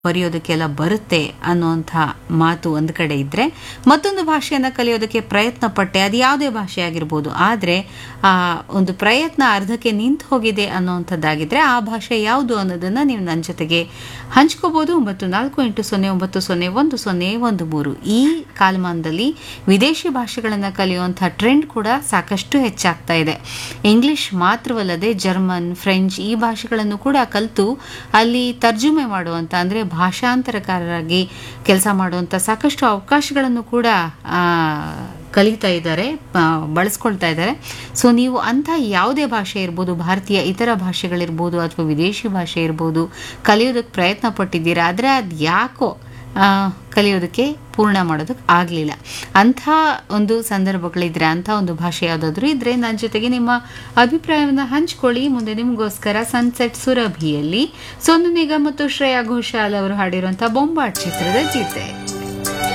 ಬರೆಯೋದಕ್ಕೆಲ್ಲ ಬರುತ್ತೆ ಅನ್ನುವಂಥ ಮಾತು ಒಂದು ಕಡೆ ಇದ್ದರೆ ಮತ್ತೊಂದು ಭಾಷೆಯನ್ನು ಕಲಿಯೋದಕ್ಕೆ ಪ್ರಯತ್ನ ಪಟ್ಟೆ ಅದು ಯಾವುದೇ ಭಾಷೆ ಆಗಿರ್ಬೋದು ಆದರೆ ಆ ಒಂದು ಪ್ರಯತ್ನ ಅರ್ಧಕ್ಕೆ ನಿಂತು ಹೋಗಿದೆ ಅನ್ನೋವಂಥದ್ದಾಗಿದ್ದರೆ ಆ ಭಾಷೆ ಯಾವುದು ಅನ್ನೋದನ್ನು ನೀವು ನನ್ನ ಜೊತೆಗೆ ಹಂಚ್ಕೋಬೋದು ಒಂಬತ್ತು ನಾಲ್ಕು ಎಂಟು ಸೊನ್ನೆ ಒಂಬತ್ತು ಸೊನ್ನೆ ಒಂದು ಸೊನ್ನೆ ಒಂದು ಮೂರು ಈ ಕಾಲಮಾನದಲ್ಲಿ ವಿದೇಶಿ ಭಾಷೆಗಳನ್ನು ಕಲಿಯುವಂಥ ಟ್ರೆಂಡ್ ಕೂಡ ಸಾಕಷ್ಟು ಹೆಚ್ಚಾಗ್ತಾ ಇದೆ ಇಂಗ್ಲಿಷ್ ಮಾತ್ರವಲ್ಲದೆ ಜರ್ಮನ್ ಫ್ರೆಂಚ್ ಈ ಭಾಷೆಗಳನ್ನು ಕೂಡ ಕಲಿತು ಅಲ್ಲಿ ತರ್ಜುಮೆ ಮಾಡುವಂಥ ಅಂದರೆ ಭಾಷಾಂತರಕಾರರಾಗಿ ಕೆಲಸ ಮಾಡುವಂಥ ಸಾಕಷ್ಟು ಅವಕಾಶಗಳನ್ನು ಕೂಡ ಆ, ಕಲಿತಾ ಇದ್ದಾರೆ ಆ, ಬಳಸ್ಕೊಳ್ತಾ ಇದ್ದಾರೆ ಸೊ ನೀವು ಅಂಥ ಯಾವುದೇ ಭಾಷೆ ಇರ್ಬೋದು ಭಾರತೀಯ ಇತರ ಭಾಷೆಗಳಿರ್ಬೋದು ಅಥವಾ ವಿದೇಶಿ ಭಾಷೆ ಇರ್ಬೋದು ಕಲಿಯೋದಕ್ಕೆ ಪ್ರಯತ್ನ ಪಟ್ಟಿದ್ದೀರಾ ಆದರೆ ಅದು ಯಾಕೋ ಆ, ಕಲಿಯೋದಕ್ಕೆ ಪೂರ್ಣ ಮಾಡೋದಕ್ಕೆ ಆಗಲಿಲ್ಲ ಅಂಥ ಒಂದು ಸಂದರ್ಭಗಳಿದ್ರೆ ಅಂಥ ಒಂದು ಭಾಷೆ ಯಾವುದಾದ್ರೂ ಇದ್ದರೆ ನನ್ನ ಜೊತೆಗೆ ನಿಮ್ಮ ಅಭಿಪ್ರಾಯವನ್ನು ಹಂಚ್ಕೊಳ್ಳಿ ಮುಂದೆ ನಿಮಗೋಸ್ಕರ ಸನ್ಸೆಟ್ ಸುರಭಿಯಲ್ಲಿ ಸೋನು ನಿಗಮ್ ಮತ್ತು ಶ್ರೇಯಾ ಘೋಷಾಲ್ ಅವರು ಹಾಡಿರುವಂಥ ಬೊಂಬಾಟ್ ಚಿತ್ರದ ಗೀತೆ